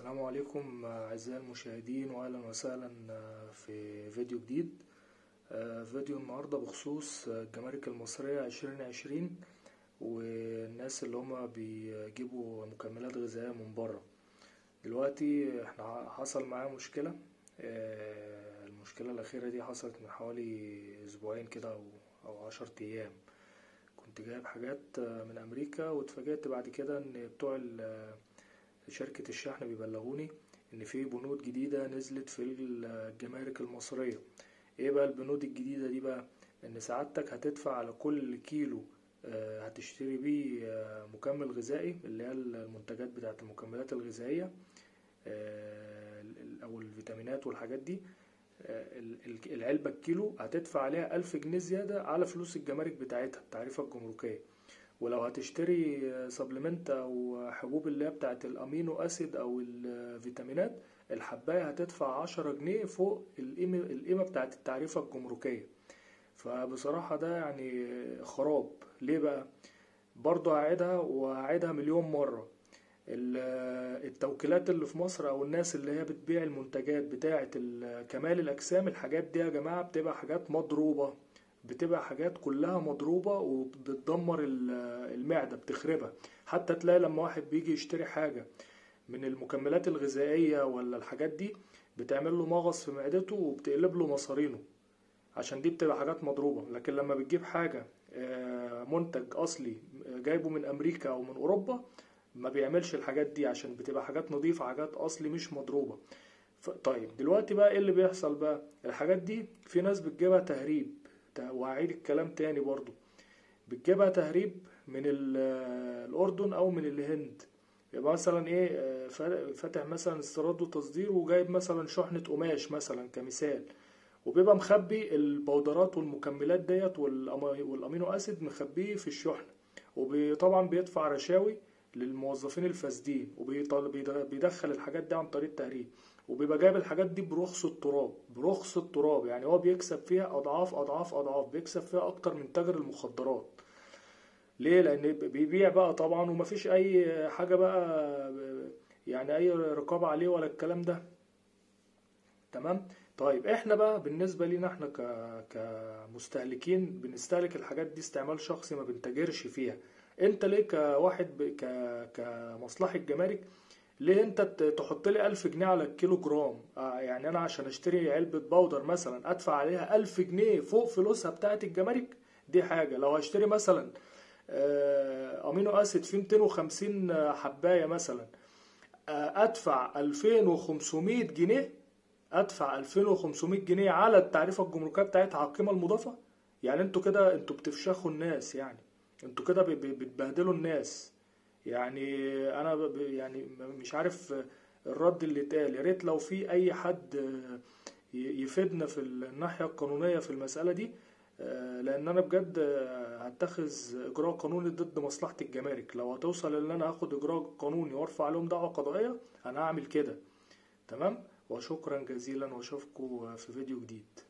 السلام عليكم أعزائي المشاهدين وأهلا وسهلا في فيديو جديد فيديو النهاردة بخصوص الجمارك المصرية عشرين عشرين والناس اللي هما بيجيبوا مكملات غذائية من برا دلوقتي احنا حصل معايا مشكلة المشكلة الأخيرة دي حصلت من حوالي أسبوعين كده أو- أو عشر أيام كنت جايب حاجات من أمريكا واتفاجأت بعد كده إن بتوع ال- شركة الشحن بيبلغوني إن في بنود جديدة نزلت في الجمارك المصرية إيه بقى البنود الجديدة دي بقى إن سعادتك هتدفع على كل كيلو آه، هتشتري بيه آه، مكمل غذائي اللي هي المنتجات بتاعت المكملات الغذائية آه، ال- أو الفيتامينات والحاجات دي آه، ال- ال- العلبة الكيلو هتدفع عليها ألف جنيه زيادة على فلوس الجمارك بتاعتها التعريفة الجمركية ولو هتشتري سبلمنت او حبوب اللي هي بتاعت الامينو اسيد او الفيتامينات الحباية هتدفع عشرة جنيه فوق القيمة القيمة بتاعت التعريفة الجمركية فبصراحة ده يعني خراب ليه بقى برضه هعيدها وهعيدها مليون مرة ال- التوكيلات اللي في مصر او الناس اللي هي بتبيع المنتجات بتاعة ال- كمال الاجسام الحاجات دي يا جماعة بتبقى حاجات مضروبة بتبقى حاجات كلها مضروبة وبتدمر ال- المعدة بتخربها حتى تلاقي لما واحد بيجي يشتري حاجة من المكملات الغذائية ولا الحاجات دي بتعمل له مغص في معدته وبتقلب له مصارينه عشان دي بتبقى حاجات مضروبة لكن لما بتجيب حاجة آه، منتج أصلي آه، جايبه من أمريكا أو من أوروبا ما بيعملش الحاجات دي عشان بتبقى حاجات نظيفة حاجات أصلي مش مضروبة ف- طيب دلوقتي بقى ايه اللي بيحصل بقى الحاجات دي في ناس بتجيبها تهريب ت- وهعيد الكلام تاني برضو بتجيبها تهريب من ال- الأردن أو من الهند يبقى مثلا ايه آه، فا- فاتح مثلا استيراد وتصدير وجايب مثلا شحنة قماش مثلا كمثال وبيبقى مخبي البودرات والمكملات ديت والأما- والامينو اسيد مخبيه في الشحنة وطبعا بيدفع رشاوي للموظفين الفاسدين وبيدخل الحاجات دي عن طريق التهريب وبيبقى جايب الحاجات دي برخص التراب برخص التراب يعني هو بيكسب فيها اضعاف اضعاف اضعاف بيكسب فيها اكتر من تاجر المخدرات ليه لان بيبيع بقى طبعا ومفيش اي حاجه بقى يعني اي رقابه عليه ولا الكلام ده تمام طيب احنا بقى بالنسبه لينا احنا ك... كمستهلكين بنستهلك الحاجات دي استعمال شخصي ما بنتاجرش فيها انت ليه كواحد ب... ك... كمصلحه جمارك ليه انت ت- تحط لي ألف جنيه على الكيلو جرام آه يعني انا عشان اشتري علبة بودر مثلا ادفع عليها ألف جنيه فوق فلوسها بتاعت الجمارك دي حاجة لو هشتري مثلا آه امينو اسيد فيه 250 حباية مثلا آه ادفع 2500 جنيه ادفع 2500 جنيه على التعريفة الجمركية بتاعتها على القيمة المضافة يعني انتوا كده انتوا بتفشخوا الناس يعني انتوا كده ب- ب- بتبهدلوا الناس يعني انا ب- ب- يعني م- مش عارف الرد اللي اتقال يا ريت لو في اي حد ي- يفيدنا في الناحية القانونية في المسألة دي آه، لان انا بجد آه، هتخذ اجراء قانوني ضد مصلحة الجمارك لو هتوصل ان انا اخد اجراء قانوني وارفع عليهم دعوة قضائية انا هعمل كده تمام وشكرا جزيلا واشوفكم في فيديو جديد